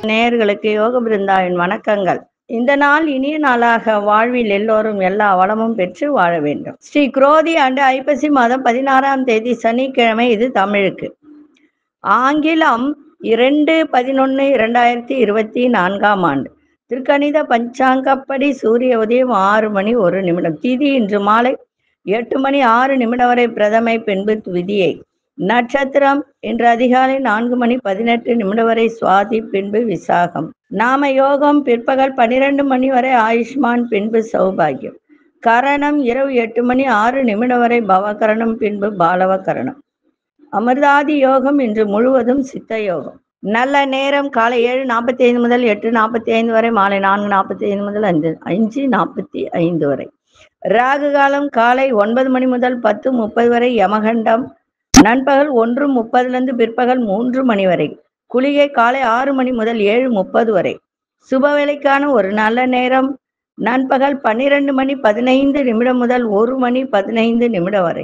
நேயர்களுக்கு யோக பிருந்தாவின் வணக்கங்கள் இந்த நாள் இனிய நாளாக வாழ்வில் எல்லோரும் எல்லா வளமும் பெற்று வாழ வேண்டும் ஸ்ரீ குரோதி ஆண்டு ஐப்பசி மாதம் பதினாறாம் தேதி சனிக்கிழமை இது தமிழுக்கு ஆங்கிலம் இரண்டு பதினொன்று இரண்டாயிரத்தி இருபத்தி நான்காம் ஆண்டு திருக்கணித பஞ்சாங்கப்படி சூரிய உதயம் ஆறு மணி ஒரு நிமிடம் திதி இன்று மாலை எட்டு மணி ஆறு நிமிடம் வரை பிரதமை பின்பு விதியை நட்சத்திரம் இன்று அதிகாலை நான்கு மணி பதினெட்டு நிமிடம் வரை சுவாதி பின்பு விசாகம் நாம யோகம் பிற்பகல் பன்னிரண்டு மணி வரை ஆயுஷ்மான் பின்பு சௌபாகியம் கரணம் இரவு எட்டு மணி ஆறு நிமிடம் வரை பவகரணம் பின்பு பாலவ கரணம் அமிர்தாதி யோகம் இன்று முழுவதும் சித்த யோகம் நல்ல நேரம் காலை ஏழு நாற்பத்தி ஐந்து முதல் எட்டு நாற்பத்தி ஐந்து வரை மாலை நான்கு நாற்பத்தி ஐந்து முதல் அஞ்சு அஞ்சு நாற்பத்தி ஐந்து வரை ராகு காலம் காலை ஒன்பது மணி முதல் பத்து முப்பது வரை யமகண்டம் நண்பகல் ஒன்று முப்பதுலேருந்து பிற்பகல் மூன்று மணி வரை குளிகை காலை ஆறு மணி முதல் ஏழு முப்பது வரை சுப வேலைக்கான ஒரு நல்ல நேரம் நண்பகல் பன்னிரண்டு மணி பதினைந்து நிமிடம் முதல் ஒரு மணி பதினைந்து நிமிடம் வரை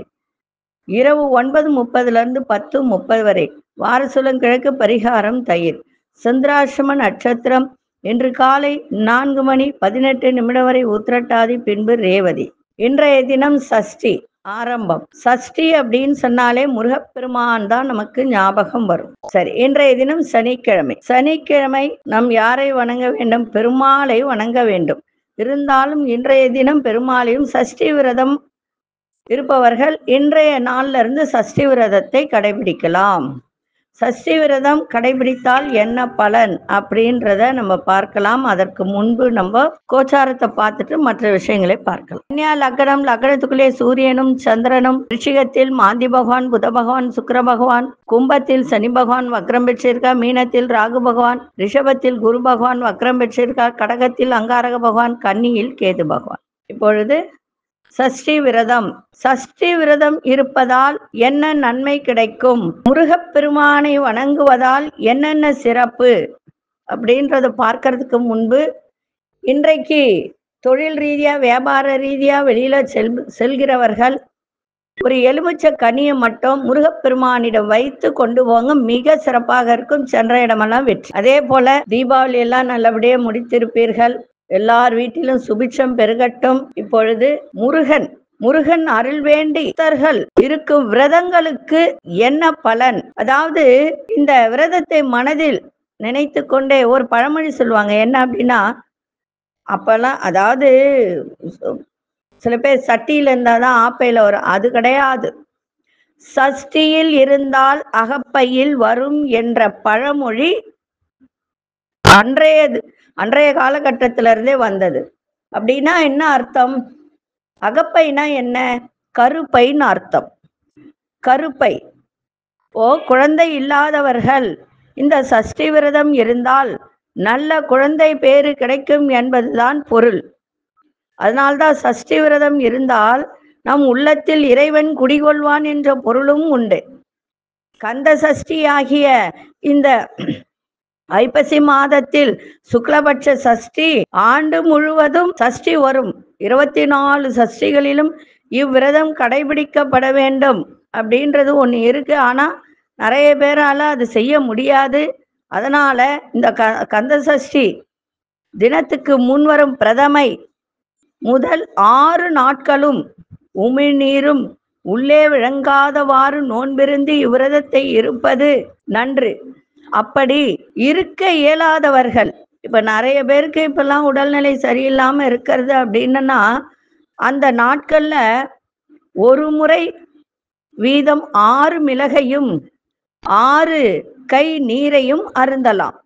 இரவு ஒன்பது முப்பதுல இருந்து பத்து முப்பது வரை வாரசுலம் கிழக்கு பரிகாரம் தயிர் சந்திராசிரம நட்சத்திரம் இன்று காலை நான்கு மணி பதினெட்டு நிமிடம் வரை உத்திரட்டாதி பின்பு ரேவதி இன்றைய தினம் சஷ்டி ஆரம்பம் சஷ்டி அப்படின்னு சொன்னாலே முருகப்பெருமான் தான் நமக்கு ஞாபகம் வரும் சரி இன்றைய தினம் சனிக்கிழமை சனிக்கிழமை நம் யாரை வணங்க வேண்டும் பெருமாளை வணங்க வேண்டும் இருந்தாலும் இன்றைய தினம் பெருமாளையும் சஷ்டி விரதம் இருப்பவர்கள் இன்றைய நாள்ல இருந்து சஷ்டி விரதத்தை கடைபிடிக்கலாம் சஷ்டி விரதம் கடைபிடித்தால் என்ன பலன் அப்படின்றத நம்ம பார்க்கலாம் அதற்கு முன்பு நம்ம கோச்சாரத்தை பார்த்துட்டு மற்ற விஷயங்களை பார்க்கலாம் கன்னியா லக்னம் லக்னத்துக்குள்ளே சூரியனும் சந்திரனும் ரிஷிகத்தில் மாந்தி பகவான் புத பகவான் சுக்கர பகவான் கும்பத்தில் சனி பகவான் வக்ரம் பெற்றிருக்கார் மீனத்தில் ராகு பகவான் ரிஷபத்தில் குரு பகவான் வக்ரம் பெற்றிருக்கார் கடகத்தில் அங்காரக பகவான் கன்னியில் கேது பகவான் இப்பொழுது சஷ்டி விரதம் சஷ்டி விரதம் இருப்பதால் என்ன நன்மை கிடைக்கும் முருகப்பெருமானை வணங்குவதால் என்னென்ன சிறப்பு அப்படின்றத பார்க்கறதுக்கு முன்பு இன்றைக்கு தொழில் ரீதியா வியாபார ரீதியா வெளியில செல் செல்கிறவர்கள் ஒரு எலுமிச்சை கனியை மட்டும் முருகப்பெருமானிடம் வைத்து கொண்டு போங்க மிக சிறப்பாக இருக்கும் சென்ற இடமெல்லாம் வெற்றி அதே போல தீபாவளி எல்லாம் நல்லபடியா முடித்திருப்பீர்கள் எல்லார் வீட்டிலும் சுபிட்சம் பெருகட்டும் இப்பொழுது முருகன் முருகன் அருள் வேண்டி பக்தர்கள் இருக்கும் விரதங்களுக்கு என்ன பலன் அதாவது இந்த விரதத்தை மனதில் நினைத்து கொண்டே ஒரு பழமொழி சொல்லுவாங்க என்ன அப்படின்னா அப்பெல்லாம் அதாவது சில பேர் சட்டியில இருந்தாதான் ஆப்பையில வரும் அது கிடையாது சஷ்டியில் இருந்தால் அகப்பையில் வரும் என்ற பழமொழி அன்றைய அன்றைய காலகட்டத்தில இருந்தே வந்தது அப்படின்னா என்ன அர்த்தம் அகப்பைனா என்ன கருப்பைன்னு அர்த்தம் கருப்பை ஓ குழந்தை இல்லாதவர்கள் இந்த சஷ்டி விரதம் இருந்தால் நல்ல குழந்தை பேரு கிடைக்கும் என்பதுதான் பொருள் அதனால்தான் சஷ்டி விரதம் இருந்தால் நம் உள்ளத்தில் இறைவன் குடிகொள்வான் என்ற பொருளும் உண்டு கந்த சஷ்டி ஆகிய இந்த ஐப்பசி மாதத்தில் சுக்லபட்ச சஷ்டி ஆண்டு முழுவதும் சஷ்டி வரும் இருபத்தி நாலு சஷ்டிகளிலும் இவ்விரதம் கடைபிடிக்கப்பட வேண்டும் அப்படின்றது ஒன்று இருக்கு ஆனா நிறைய பேரால அது செய்ய முடியாது அதனால இந்த க கந்த சஷ்டி தினத்துக்கு முன்வரும் பிரதமை முதல் ஆறு நாட்களும் உமிழ்நீரும் உள்ளே விளங்காதவாறு நோன்பிருந்து இவ்விரதத்தை இருப்பது நன்று அப்படி இருக்க இயலாதவர்கள் இப்ப நிறைய பேருக்கு இப்பெல்லாம் உடல்நிலை சரியில்லாம இருக்கிறது அப்படின்னா அந்த நாட்கள்ல ஒரு முறை வீதம் ஆறு மிளகையும் ஆறு கை நீரையும் அருந்தலாம்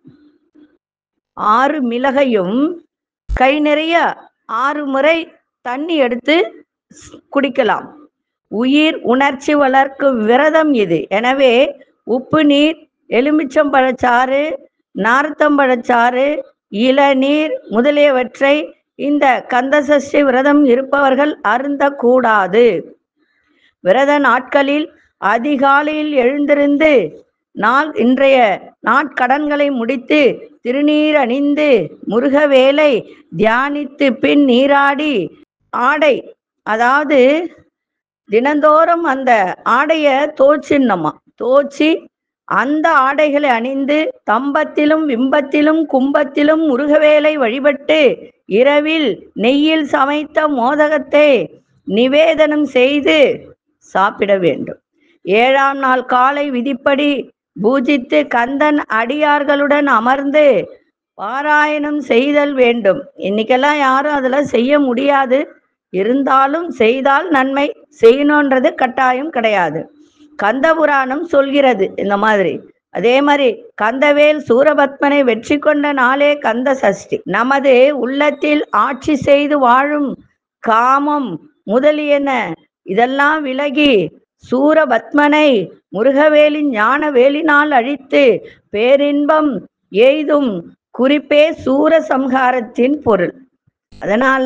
ஆறு மிளகையும் கை நிறைய ஆறு முறை தண்ணி எடுத்து குடிக்கலாம் உயிர் உணர்ச்சி வளர்க்கும் விரதம் இது எனவே உப்பு நீர் எலுமிச்சம்பழச்சாறு நார்த்தம்பழச்சாறு இளநீர் முதலியவற்றை இந்த கந்தசஷ்டி விரதம் இருப்பவர்கள் அருந்தக்கூடாது விரத நாட்களில் அதிகாலையில் எழுந்திருந்து நாள் இன்றைய நாட்கடன்களை முடித்து திருநீர் அணிந்து முருகவேலை தியானித்து பின் நீராடி ஆடை அதாவது தினந்தோறும் அந்த ஆடைய தோச்சின்னமா தோச்சி அந்த ஆடைகளை அணிந்து தம்பத்திலும் விம்பத்திலும் கும்பத்திலும் முருகவேலை வழிபட்டு இரவில் நெய்யில் சமைத்த மோதகத்தை நிவேதனம் செய்து சாப்பிட வேண்டும் ஏழாம் நாள் காலை விதிப்படி பூஜித்து கந்தன் அடியார்களுடன் அமர்ந்து பாராயணம் செய்தல் வேண்டும் இன்னைக்கெல்லாம் யாரும் அதெல்லாம் செய்ய முடியாது இருந்தாலும் செய்தால் நன்மை செய்யணுன்றது கட்டாயம் கிடையாது கந்த புராணம் சொல்கிறது இந்த மாதிரி அதே மாதிரி கந்தவேல் சூரபத்மனை வெற்றி கொண்ட நாளே கந்த சஷ்டி நமது உள்ளத்தில் ஆட்சி செய்து வாழும் காமம் முதலியன இதெல்லாம் விலகி சூரபத்மனை முருகவேலின் ஞான வேலினால் அழித்து பேரின்பம் எய்தும் குறிப்பே சூர சம்ஹாரத்தின் பொருள் அதனால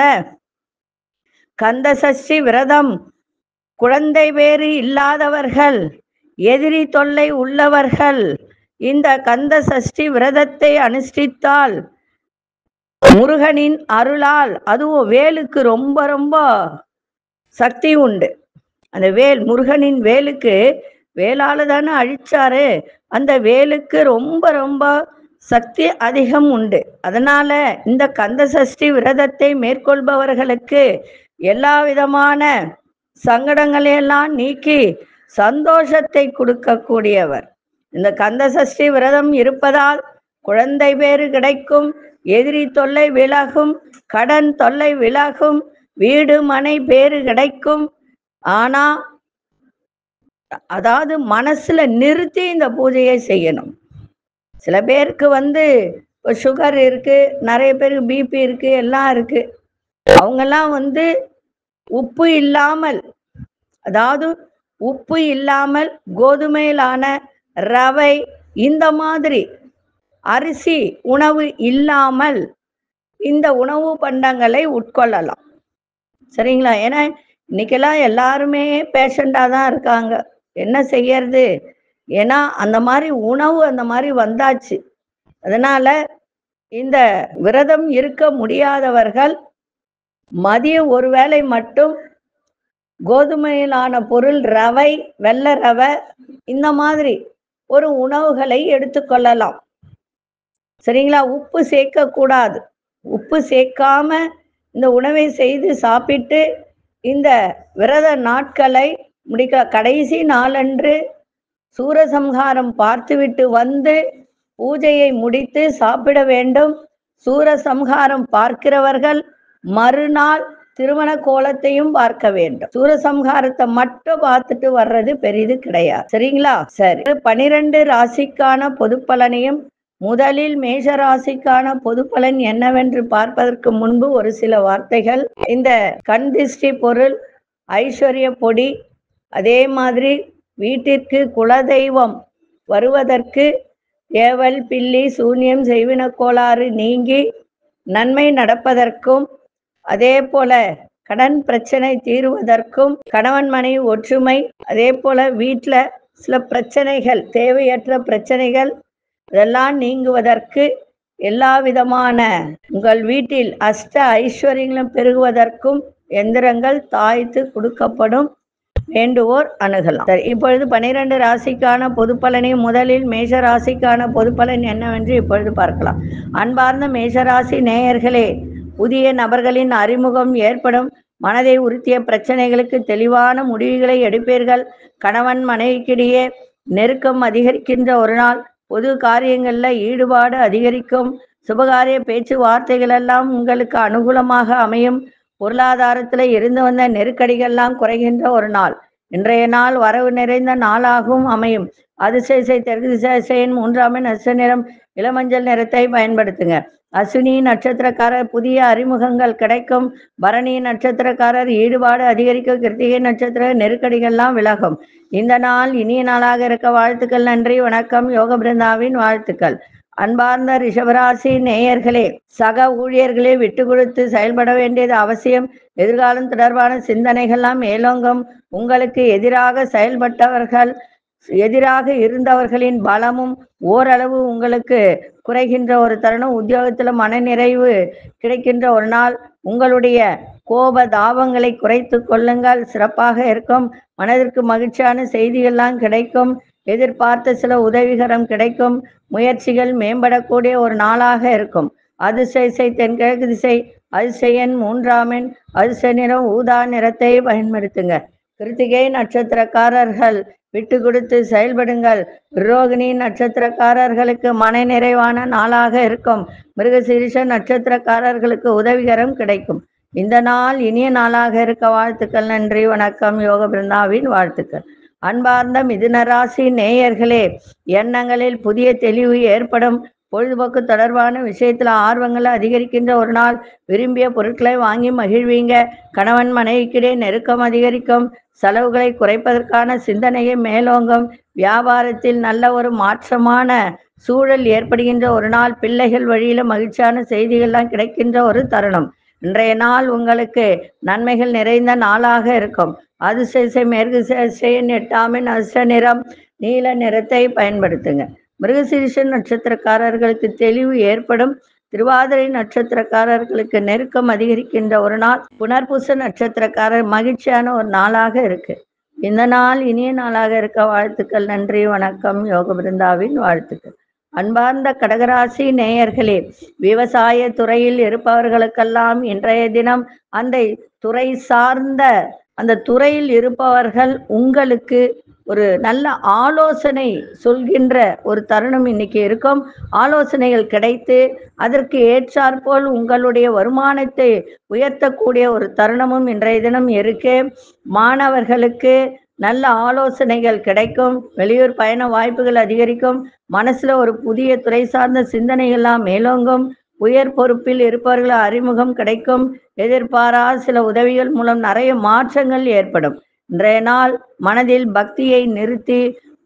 கந்த சஷ்டி விரதம் குழந்தை வேறு இல்லாதவர்கள் எதிரி தொல்லை உள்ளவர்கள் இந்த கந்த சஷ்டி விரதத்தை அனுஷ்டித்தால் முருகனின் அருளால் அதுவும் வேலுக்கு ரொம்ப ரொம்ப சக்தி உண்டு அந்த வேல் முருகனின் வேலுக்கு வேலால தானே அழிச்சாரு அந்த வேலுக்கு ரொம்ப ரொம்ப சக்தி அதிகம் உண்டு அதனால இந்த கந்த சஷ்டி விரதத்தை மேற்கொள்பவர்களுக்கு எல்லா விதமான சங்கடங்களையெல்லாம் நீக்கி சந்தோஷத்தை கொடுக்கக்கூடியவர் இந்த கந்த சஷ்டி விரதம் இருப்பதால் குழந்தை பேறு கிடைக்கும் எதிரி தொல்லை விலகும் கடன் தொல்லை விலகும் வீடு மனை பேறு கிடைக்கும் ஆனா அதாவது மனசுல நிறுத்தி இந்த பூஜையை செய்யணும் சில பேருக்கு வந்து சுகர் இருக்கு நிறைய பேருக்கு பிபி இருக்கு எல்லாம் இருக்கு அவங்கெல்லாம் வந்து உப்பு இல்லாமல் அதாவது உப்பு இல்லாமல் கோதுமையிலான ரவை இந்த மாதிரி அரிசி உணவு இல்லாமல் இந்த உணவு பண்டங்களை உட்கொள்ளலாம் சரிங்களா ஏன்னா இன்னைக்கெல்லாம் எல்லாருமே பேஷண்டாக தான் இருக்காங்க என்ன செய்யறது ஏன்னா அந்த மாதிரி உணவு அந்த மாதிரி வந்தாச்சு அதனால இந்த விரதம் இருக்க முடியாதவர்கள் மதியம் ஒரு வேளை மட்டும் கோதுமையிலான பொருள் ரவை வெள்ளை ரவை இந்த மாதிரி ஒரு உணவுகளை எடுத்துக்கொள்ளலாம் சரிங்களா உப்பு சேர்க்க கூடாது உப்பு சேர்க்காம இந்த உணவை செய்து சாப்பிட்டு இந்த விரத நாட்களை முடிக்க கடைசி நாளன்று சூரசம்ஹாரம் பார்த்துவிட்டு வந்து பூஜையை முடித்து சாப்பிட வேண்டும் சூரசம்ஹாரம் பார்க்கிறவர்கள் மறுநாள் திருமண கோலத்தையும் பார்க்க வேண்டும் சூரசம்ஹாரத்தை மட்டும் பார்த்துட்டு வர்றது பெரிது கிடையாது சரிங்களா சரி பனிரெண்டு ராசிக்கான பொது பலனையும் முதலில் மேஷ ராசிக்கான பொது பலன் என்னவென்று பார்ப்பதற்கு முன்பு ஒரு சில வார்த்தைகள் இந்த கண் திஷ்டி பொருள் ஐஸ்வர்ய பொடி அதே மாதிரி வீட்டிற்கு குலதெய்வம் வருவதற்கு ஏவல் பில்லி சூன்யம் செய்வின கோளாறு நீங்கி நன்மை நடப்பதற்கும் அதே போல கடன் பிரச்சனை தீருவதற்கும் கணவன் மனைவி ஒற்றுமை அதே போல வீட்டில் சில பிரச்சனைகள் தேவையற்ற பிரச்சனைகள் இதெல்லாம் நீங்குவதற்கு எல்லா விதமான உங்கள் வீட்டில் அஷ்ட ஐஸ்வர்யங்களும் பெருகுவதற்கும் எந்திரங்கள் தாய்த்து கொடுக்கப்படும் வேண்டுவோர் அணுகலாம் சரி இப்பொழுது பனிரெண்டு ராசிக்கான பொது பலனை முதலில் மேஷ ராசிக்கான பொது பலன் என்னவென்று இப்பொழுது பார்க்கலாம் அன்பார்ந்த மேஷராசி நேயர்களே புதிய நபர்களின் அறிமுகம் ஏற்படும் மனதை உறுத்திய பிரச்சனைகளுக்கு தெளிவான முடிவுகளை எடுப்பீர்கள் கணவன் மனைவிக்கிடையே நெருக்கம் அதிகரிக்கின்ற ஒரு நாள் பொது காரியங்கள்ல ஈடுபாடு அதிகரிக்கும் சுபகாரிய பேச்சுவார்த்தைகள் எல்லாம் உங்களுக்கு அனுகூலமாக அமையும் பொருளாதாரத்துல இருந்து வந்த நெருக்கடிகள்லாம் குறைகின்ற ஒரு நாள் இன்றைய நாள் வரவு நிறைந்த நாளாகவும் அமையும் அதிசய தெற்கு திசையின் மூன்றாம் நட்ச நிறம் இளமஞ்சள் நிறத்தை பயன்படுத்துங்க அஸ்வினி நட்சத்திரக்காரர் புதிய அறிமுகங்கள் கிடைக்கும் பரணி நட்சத்திரக்காரர் ஈடுபாடு அதிகரிக்கும் கிருத்திகை நட்சத்திர நெருக்கடிகள்லாம் விலகும் இந்த நாள் இனிய நாளாக இருக்க வாழ்த்துக்கள் நன்றி வணக்கம் யோக பிருந்தாவின் வாழ்த்துக்கள் அன்பார்ந்த ரிஷபராசி நேயர்களே சக ஊழியர்களே விட்டு கொடுத்து செயல்பட வேண்டியது அவசியம் எதிர்காலம் தொடர்பான சிந்தனைகள்லாம் மேலோங்கும் உங்களுக்கு எதிராக செயல்பட்டவர்கள் எதிராக இருந்தவர்களின் பலமும் ஓரளவு உங்களுக்கு குறைகின்ற ஒரு தருணம் உத்தியோகத்துல மனநிறைவு கிடைக்கின்ற ஒரு நாள் உங்களுடைய கோப தாபங்களை குறைத்து கொள்ளுங்கள் சிறப்பாக இருக்கும் மனதிற்கு மகிழ்ச்சியான செய்திகள்லாம் கிடைக்கும் எதிர்பார்த்த சில உதவிகரம் கிடைக்கும் முயற்சிகள் மேம்படக்கூடிய ஒரு நாளாக இருக்கும் அதிர்ஷ்ட இசை தென்கிழக்கு திசை அதிசயன் மூன்றாம் எண் அதிர்ஷ்ட நிறம் ஊதா நிறத்தை பயன்படுத்துங்க கிருத்திகை நட்சத்திரக்காரர்கள் விட்டு கொடுத்து செயல்படுங்கள் ரோகிணி நட்சத்திரக்காரர்களுக்கு மன நிறைவான நாளாக இருக்கும் மிருகசீரிஷ நட்சத்திரக்காரர்களுக்கு உதவிகரம் கிடைக்கும் இந்த நாள் இனிய நாளாக இருக்க வாழ்த்துக்கள் நன்றி வணக்கம் யோக பிருந்தாவின் வாழ்த்துக்கள் அன்பார்ந்த மிதுன ராசி நேயர்களே எண்ணங்களில் புதிய தெளிவு ஏற்படும் பொழுதுபோக்கு தொடர்பான விஷயத்துல ஆர்வங்களை அதிகரிக்கின்ற ஒரு நாள் விரும்பிய பொருட்களை வாங்கி மகிழ்வீங்க கணவன் மனைவிக்கிடையே நெருக்கம் அதிகரிக்கும் செலவுகளை குறைப்பதற்கான சிந்தனையை மேலோங்கும் வியாபாரத்தில் நல்ல ஒரு மாற்றமான சூழல் ஏற்படுகின்ற ஒரு நாள் பிள்ளைகள் வழியில மகிழ்ச்சியான செய்திகள்லாம் கிடைக்கின்ற ஒரு தருணம் இன்றைய நாள் உங்களுக்கு நன்மைகள் நிறைந்த நாளாக இருக்கும் அதிசய மேற்கு செய்ய எட்டாமின் அதிர்ஷ்ட நிறம் நீல நிறத்தை பயன்படுத்துங்க மிருகசீரிஷ நட்சத்திரக்காரர்களுக்கு தெளிவு ஏற்படும் திருவாதிரை நட்சத்திரக்காரர்களுக்கு நெருக்கம் அதிகரிக்கின்ற ஒரு நாள் புனர்பூச நட்சத்திரக்காரர் மகிழ்ச்சியான ஒரு நாளாக இருக்கு இந்த நாள் இனிய நாளாக இருக்க வாழ்த்துக்கள் நன்றி வணக்கம் யோக பிருந்தாவின் வாழ்த்துக்கள் அன்பார்ந்த கடகராசி நேயர்களே விவசாய துறையில் இருப்பவர்களுக்கெல்லாம் இன்றைய தினம் அந்த துறை சார்ந்த அந்த துறையில் இருப்பவர்கள் உங்களுக்கு ஒரு நல்ல ஆலோசனை சொல்கின்ற ஒரு தருணம் இன்னைக்கு இருக்கும் ஆலோசனைகள் கிடைத்து அதற்கு ஏற்றாற்போல் உங்களுடைய வருமானத்தை உயர்த்தக்கூடிய ஒரு தருணமும் இன்றைய தினம் இருக்கு மாணவர்களுக்கு நல்ல ஆலோசனைகள் கிடைக்கும் வெளியூர் பயண வாய்ப்புகள் அதிகரிக்கும் மனசுல ஒரு புதிய துறை சார்ந்த சிந்தனைகள்லாம் மேலோங்கும் உயர் பொறுப்பில் இருப்பவர்கள் அறிமுகம் கிடைக்கும் எதிர்பாராத சில உதவிகள் மூலம் நிறைய மாற்றங்கள் ஏற்படும் இன்றைய நாள் மனதில் பக்தியை நிறுத்தி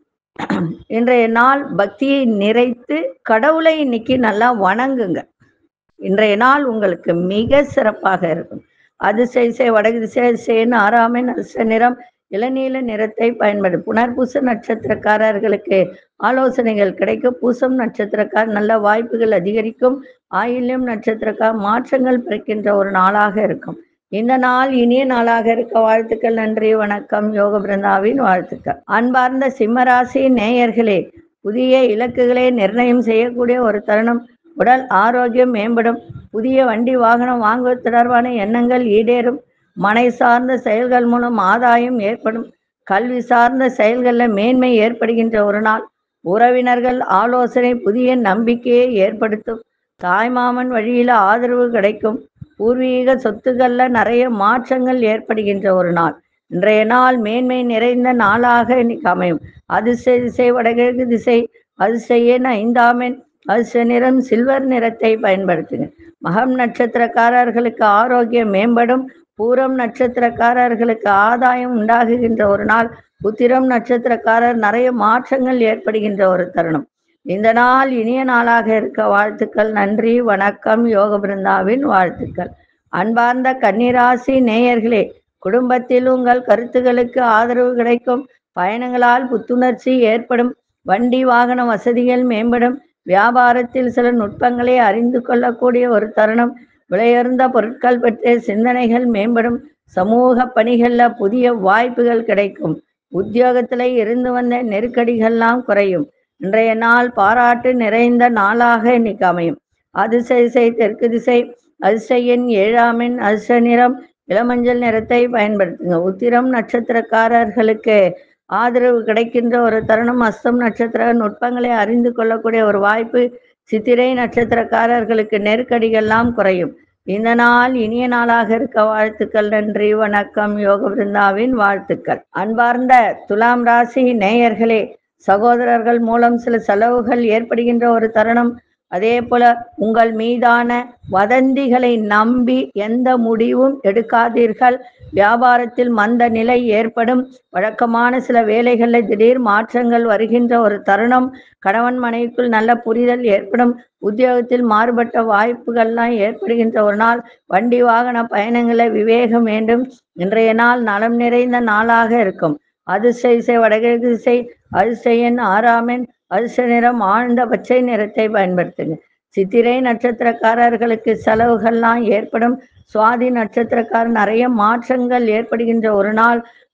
இன்றைய நாள் பக்தியை நிறைத்து கடவுளை இன்னைக்கு நல்லா வணங்குங்க இன்றைய நாள் உங்களுக்கு மிக சிறப்பாக இருக்கும் அதிசய வடகு திசை சேன் ஆறாமின் அதிர்ஷ்ட நிறம் இளநீல நிறத்தை பயன்படும் புனர்பூச நட்சத்திரக்காரர்களுக்கு ஆலோசனைகள் கிடைக்கும் பூசம் நட்சத்திரக்கார் நல்ல வாய்ப்புகள் அதிகரிக்கும் ஆயில்யம் நட்சத்திரக்கார் மாற்றங்கள் பிறக்கின்ற ஒரு நாளாக இருக்கும் இந்த நாள் இனிய நாளாக இருக்க வாழ்த்துக்கள் நன்றி வணக்கம் யோக பிருந்தாவின் வாழ்த்துக்கள் அன்பார்ந்த சிம்மராசி நேயர்களே புதிய இலக்குகளை நிர்ணயம் செய்யக்கூடிய ஒரு தருணம் உடல் ஆரோக்கியம் மேம்படும் புதிய வண்டி வாகனம் வாங்குவது தொடர்பான எண்ணங்கள் ஈடேறும் மனை சார்ந்த செயல்கள் மூலம் ஆதாயம் ஏற்படும் கல்வி சார்ந்த செயல்களில் மேன்மை ஏற்படுகின்ற ஒரு நாள் உறவினர்கள் ஆலோசனை புதிய நம்பிக்கையை ஏற்படுத்தும் தாய்மாமன் வழியில் ஆதரவு கிடைக்கும் பூர்வீக சொத்துக்கள்ல நிறைய மாற்றங்கள் ஏற்படுகின்ற ஒரு நாள் இன்றைய நாள் மேன்மை நிறைந்த நாளாக இன்னைக்கு அமையும் அதிர்ஷ்ட திசை வடகிழக்கு திசை அதிர்ஷ்ட ஐந்தாமென் அதிர்ஷ்ட நிறம் சில்வர் நிறத்தை பயன்படுத்துங்க மகம் நட்சத்திரக்காரர்களுக்கு ஆரோக்கியம் மேம்படும் பூரம் நட்சத்திரக்காரர்களுக்கு ஆதாயம் உண்டாகுகின்ற ஒரு நாள் உத்திரம் நட்சத்திரக்காரர் நிறைய மாற்றங்கள் ஏற்படுகின்ற ஒரு தருணம் இந்த நாள் இனிய நாளாக இருக்க வாழ்த்துக்கள் நன்றி வணக்கம் யோக பிருந்தாவின் வாழ்த்துக்கள் அன்பார்ந்த கன்னிராசி நேயர்களே குடும்பத்தில் உங்கள் கருத்துகளுக்கு ஆதரவு கிடைக்கும் பயணங்களால் புத்துணர்ச்சி ஏற்படும் வண்டி வாகன வசதிகள் மேம்படும் வியாபாரத்தில் சில நுட்பங்களை அறிந்து கொள்ளக்கூடிய ஒரு தருணம் விலையுயர்ந்த பொருட்கள் பற்றிய சிந்தனைகள் மேம்படும் சமூக பணிகள்ல புதிய வாய்ப்புகள் கிடைக்கும் உத்தியோகத்துல இருந்து வந்த நெருக்கடிகள்லாம் குறையும் இன்றைய நாள் பாராட்டு நிறைந்த நாளாக இன்னைக்கு அமையும் அதிர்ஷ்ட திசை தெற்கு திசை அதிர்ஷ்ட எண் ஏழாம் எண் அதிர்ஷ்ட நிறம் இளமஞ்சள் நிறத்தை பயன்படுத்துங்க உத்திரம் நட்சத்திரக்காரர்களுக்கு ஆதரவு கிடைக்கின்ற ஒரு தருணம் அஸ்தம் நட்சத்திர நுட்பங்களை அறிந்து கொள்ளக்கூடிய ஒரு வாய்ப்பு சித்திரை நட்சத்திரக்காரர்களுக்கு நெருக்கடிகள்லாம் குறையும் இந்த நாள் இனிய நாளாக இருக்க வாழ்த்துக்கள் நன்றி வணக்கம் யோக பிருந்தாவின் வாழ்த்துக்கள் அன்பார்ந்த துலாம் ராசி நேயர்களே சகோதரர்கள் மூலம் சில செலவுகள் ஏற்படுகின்ற ஒரு தருணம் அதே போல உங்கள் மீதான வதந்திகளை நம்பி எந்த முடிவும் எடுக்காதீர்கள் வியாபாரத்தில் மந்த நிலை ஏற்படும் வழக்கமான சில வேலைகளில் திடீர் மாற்றங்கள் வருகின்ற ஒரு தருணம் கணவன் மனைவிக்குள் நல்ல புரிதல் ஏற்படும் உத்தியோகத்தில் மாறுபட்ட வாய்ப்புகள்லாம் ஏற்படுகின்ற ஒரு நாள் வண்டி வாகன பயணங்களை விவேகம் வேண்டும் இன்றைய நாள் நலம் நிறைந்த நாளாக இருக்கும் அதிர்ஷ்ட இசை வடகிழக்கு திசை அதிர்ஷ்ட எண் ஆறாமென் அதிர்ஷ்ட நிறம் ஆழ்ந்த பச்சை நிறத்தை பயன்படுத்துங்க சித்திரை நட்சத்திரக்காரர்களுக்கு செலவுகள்லாம் ஏற்படும் சுவாதி நட்சத்திரக்காரர் நிறைய மாற்றங்கள் ஏற்படுகின்ற ஒரு நாள்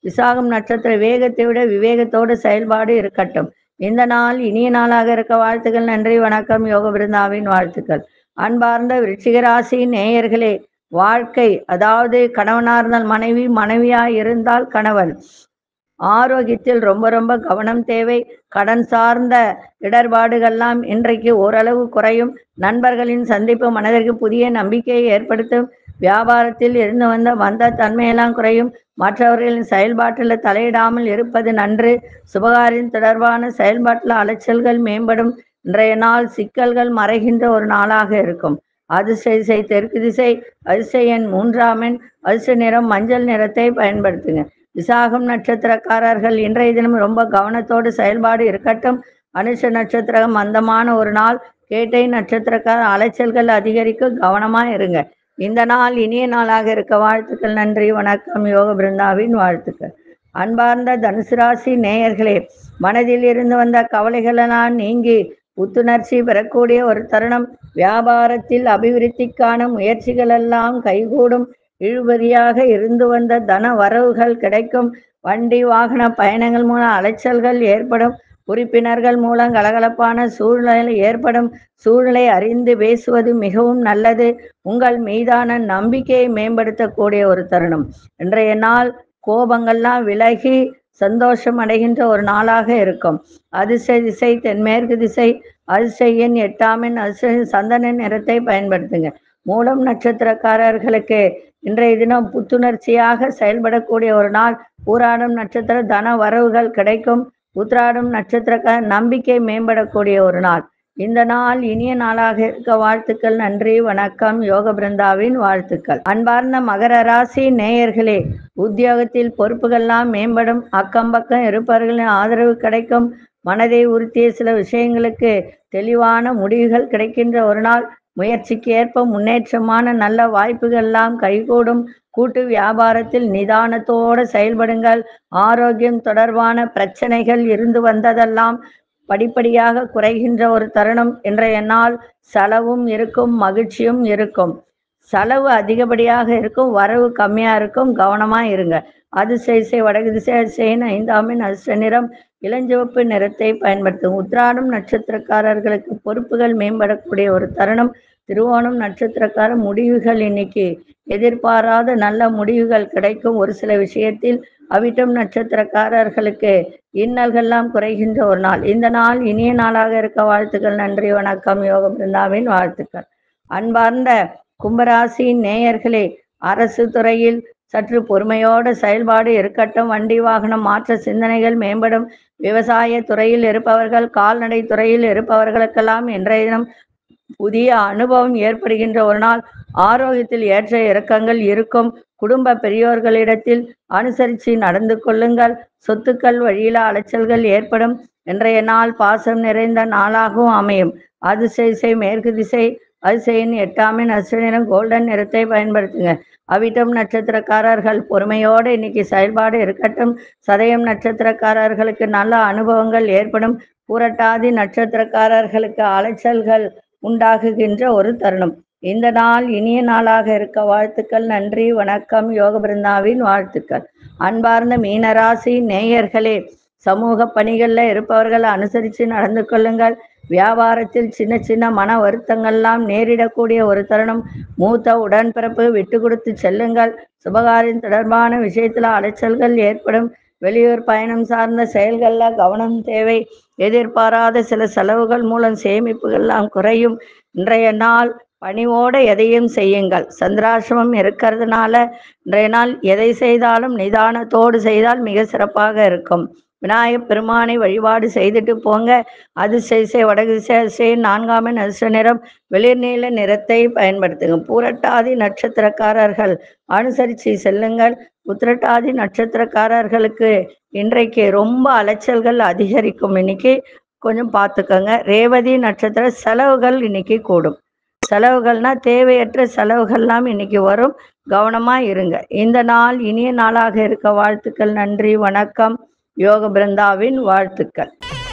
விசாகம் நட்சத்திர வேகத்தை விட விவேகத்தோடு செயல்பாடு இருக்கட்டும் இந்த நாள் இனிய நாளாக இருக்க வாழ்த்துக்கள் நன்றி வணக்கம் யோக பிருந்தாவின் வாழ்த்துக்கள் அன்பார்ந்த விருச்சிகராசி நேயர்களே வாழ்க்கை அதாவது கணவனாக இருந்தால் மனைவி மனைவியாக இருந்தால் கணவன் ஆரோக்கியத்தில் ரொம்ப ரொம்ப கவனம் தேவை கடன் சார்ந்த இடர்பாடுகள்லாம் இன்றைக்கு ஓரளவு குறையும் நண்பர்களின் சந்திப்பு மனதிற்கு புதிய நம்பிக்கையை ஏற்படுத்தும் வியாபாரத்தில் இருந்து வந்த வந்த தன்மையெல்லாம் குறையும் மற்றவர்களின் செயல்பாட்டில் தலையிடாமல் இருப்பது நன்று சுபகாரின் தொடர்பான செயல்பாட்டில் அலைச்சல்கள் மேம்படும் இன்றைய நாள் சிக்கல்கள் மறைகின்ற ஒரு நாளாக இருக்கும் அதிசய திசை தெற்கு திசை அதிசய எண் மூன்றாம் எண் அதிர்ஷ்ட நிறம் மஞ்சள் நிறத்தை பயன்படுத்துங்க விசாகம் நட்சத்திரக்காரர்கள் இன்றைய தினம் ரொம்ப கவனத்தோடு செயல்பாடு இருக்கட்டும் அனுஷ நட்சத்திரம் மந்தமான ஒரு நாள் கேட்டை நட்சத்திரக்கார அலைச்சல்கள் அதிகரிக்க கவனமா இருங்க இந்த நாள் இனிய நாளாக இருக்க வாழ்த்துக்கள் நன்றி வணக்கம் யோக பிருந்தாவின் வாழ்த்துக்கள் அன்பார்ந்த தனுசு ராசி நேயர்களே மனதில் இருந்து வந்த கவலைகளெல்லாம் நீங்கி புத்துணர்ச்சி பெறக்கூடிய ஒரு தருணம் வியாபாரத்தில் அபிவிருத்திக்கான முயற்சிகள் எல்லாம் கைகூடும் இழுபறியாக இருந்து வந்த தன வரவுகள் கிடைக்கும் வண்டி வாகன பயணங்கள் மூலம் அலைச்சல்கள் ஏற்படும் உறுப்பினர்கள் மூலம் கலகலப்பான சூழ்நிலை ஏற்படும் சூழ்நிலை அறிந்து பேசுவது மிகவும் நல்லது உங்கள் மீதான நம்பிக்கையை மேம்படுத்தக்கூடிய ஒரு தருணம் இன்றைய நாள் கோபங்கள்லாம் விலகி சந்தோஷம் அடைகின்ற ஒரு நாளாக இருக்கும் அதிசய திசை தென்மேற்கு திசை அதிசயன் எட்டாமின் அதிசய சந்தன நிறத்தை பயன்படுத்துங்க மூலம் நட்சத்திரக்காரர்களுக்கு இன்றைய தினம் புத்துணர்ச்சியாக செயல்படக்கூடிய ஒரு நாள் ஊராடும் நட்சத்திர தன வரவுகள் கிடைக்கும் உத்ராடும் நட்சத்திரக்கார நம்பிக்கை மேம்படக்கூடிய ஒரு நாள் இந்த நாள் இனிய நாளாக இருக்க வாழ்த்துக்கள் நன்றி வணக்கம் யோக பிருந்தாவின் வாழ்த்துக்கள் அன்பார்ந்த மகர ராசி நேயர்களே உத்தியோகத்தில் பொறுப்புகள்லாம் மேம்படும் அக்கம் பக்கம் இருப்பவர்களின் ஆதரவு கிடைக்கும் மனதை உறுத்திய சில விஷயங்களுக்கு தெளிவான முடிவுகள் கிடைக்கின்ற ஒரு நாள் முயற்சிக்கு ஏற்ப முன்னேற்றமான நல்ல வாய்ப்புகள்லாம் கைகூடும் கூட்டு வியாபாரத்தில் நிதானத்தோடு செயல்படுங்கள் ஆரோக்கியம் தொடர்பான பிரச்சனைகள் இருந்து வந்ததெல்லாம் படிப்படியாக குறைகின்ற ஒரு தருணம் இன்றைய நாள் செலவும் இருக்கும் மகிழ்ச்சியும் இருக்கும் செலவு அதிகப்படியாக இருக்கும் வரவு கம்மியா இருக்கும் கவனமா இருங்க அதிசய திசை வடக்கு திசை அதிசயன் ஐந்தாமின் அதிர்ஷ்ட நிறம் இளஞ்சிவப்பு நிறத்தை பயன்படுத்தும் உத்ராடம் நட்சத்திரக்காரர்களுக்கு பொறுப்புகள் மேம்படக்கூடிய ஒரு தருணம் திருவோணம் நட்சத்திரக்கார முடிவுகள் இன்னைக்கு எதிர்பாராத நல்ல முடிவுகள் கிடைக்கும் ஒரு சில விஷயத்தில் அவிட்டம் நட்சத்திரக்காரர்களுக்கு இன்னல்கள்லாம் குறைகின்ற ஒரு நாள் இந்த நாள் இனிய நாளாக இருக்க வாழ்த்துக்கள் நன்றி வணக்கம் யோக பிருந்தாவின் வாழ்த்துக்கள் அன்பார்ந்த கும்பராசி நேயர்களே அரசு துறையில் சற்று பொறுமையோடு செயல்பாடு இருக்கட்டும் வண்டி வாகனம் மாற்ற சிந்தனைகள் மேம்படும் விவசாய துறையில் இருப்பவர்கள் கால்நடை துறையில் இருப்பவர்களுக்கெல்லாம் இன்றைய தினம் புதிய அனுபவம் ஏற்படுகின்ற ஒரு நாள் ஆரோக்கியத்தில் ஏற்ற இறக்கங்கள் இருக்கும் குடும்ப பெரியோர்களிடத்தில் அனுசரித்து நடந்து கொள்ளுங்கள் சொத்துக்கள் வழியில அலைச்சல்கள் ஏற்படும் இன்றைய நாள் பாசம் நிறைந்த நாளாகவும் அமையும் அதிசய திசை மேற்கு திசை அதிசயின் எட்டாமின் அசுநிறம் கோல்டன் நிறத்தை பயன்படுத்துங்க அவிட்டம் நட்சத்திரக்காரர்கள் பொறுமையோடு இன்னைக்கு செயல்பாடு இருக்கட்டும் சதயம் நட்சத்திரக்காரர்களுக்கு நல்ல அனுபவங்கள் ஏற்படும் புரட்டாதி நட்சத்திரக்காரர்களுக்கு அலைச்சல்கள் உண்டாகுகின்ற ஒரு தருணம் இந்த நாள் இனிய நாளாக இருக்க வாழ்த்துக்கள் நன்றி வணக்கம் யோக பிருந்தாவின் வாழ்த்துக்கள் அன்பார்ந்த மீனராசி நேயர்களே சமூக பணிகளில் இருப்பவர்கள் அனுசரித்து நடந்து கொள்ளுங்கள் வியாபாரத்தில் சின்ன சின்ன மன வருத்தங்கள்லாம் நேரிடக்கூடிய ஒரு தருணம் மூத்த உடன்பிறப்பு விட்டு கொடுத்து செல்லுங்கள் சுபகாரியம் தொடர்பான விஷயத்தில் அலைச்சல்கள் ஏற்படும் வெளியூர் பயணம் சார்ந்த செயல்களில் கவனம் தேவை எதிர்பாராத சில செலவுகள் மூலம் சேமிப்புகள்லாம் குறையும் இன்றைய நாள் பணிவோடு எதையும் செய்யுங்கள் சந்திராசிரமம் இருக்கிறதுனால இன்றைய நாள் எதை செய்தாலும் நிதானத்தோடு செய்தால் மிக சிறப்பாக இருக்கும் விநாயகப் பெருமானை வழிபாடு செய்துட்டு போங்க அதிசய வடகு திசை நான்காமன் அதிர்ஷ்ட நிறம் வெளிர் நீல நிறத்தை பயன்படுத்துங்க பூரட்டாதி நட்சத்திரக்காரர்கள் அனுசரித்து செல்லுங்கள் உத்திரட்டாதி நட்சத்திரக்காரர்களுக்கு இன்றைக்கு ரொம்ப அலைச்சல்கள் அதிகரிக்கும் இன்னைக்கு கொஞ்சம் பார்த்துக்கோங்க ரேவதி நட்சத்திர செலவுகள் இன்னைக்கு கூடும் செலவுகள்னா தேவையற்ற செலவுகள்லாம் இன்னைக்கு வரும் கவனமா இருங்க இந்த நாள் இனிய நாளாக இருக்க வாழ்த்துக்கள் நன்றி வணக்கம் யோக பிருந்தாவின் வாழ்த்துக்கள்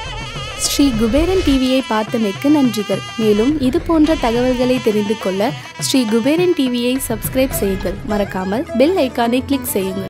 ஸ்ரீ குபேரன் டிவியை பார்த்தமைக்கு நன்றிகள் மேலும் இது போன்ற தகவல்களை தெரிந்து கொள்ள ஸ்ரீ குபேரன் டிவியை சப்ஸ்கிரைப் செய்யுங்கள் மறக்காமல் பெல் ஐக்கானை கிளிக் செய்யுங்கள்